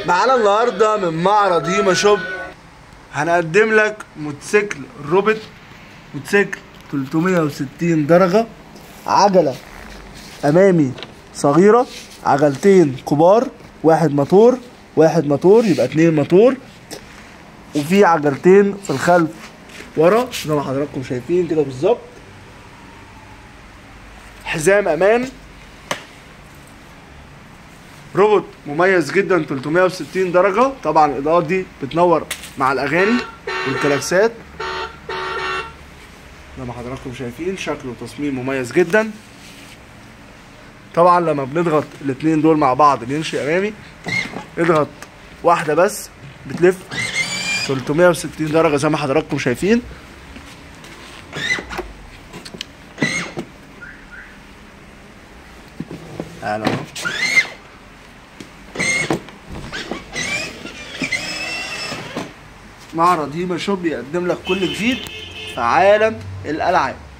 معانا النهارده من معرض هيما شوب هنقدم لك موتوسيكل روبوت موتوسيكل 360 درجة عجلة أمامي صغيرة عجلتين كبار واحد موتور واحد موتور يبقى اتنين موتور وفي عجلتين في الخلف ورا زي ما حضراتكم شايفين كده بالظبط حزام امان روبوت مميز جدا 360 درجة طبعا الإضاءات دي بتنور مع الأغاني والكلاكسات زي ما حضراتكم شايفين شكله تصميم مميز جدا طبعا لما بنضغط الاتنين دول مع بعض بيمشي أمامي اضغط واحدة بس بتلف 360 درجة زي ما حضراتكم شايفين تعالوا اهو معرض هيما شوب بيقدم لك كل جديد في عالم الالعاب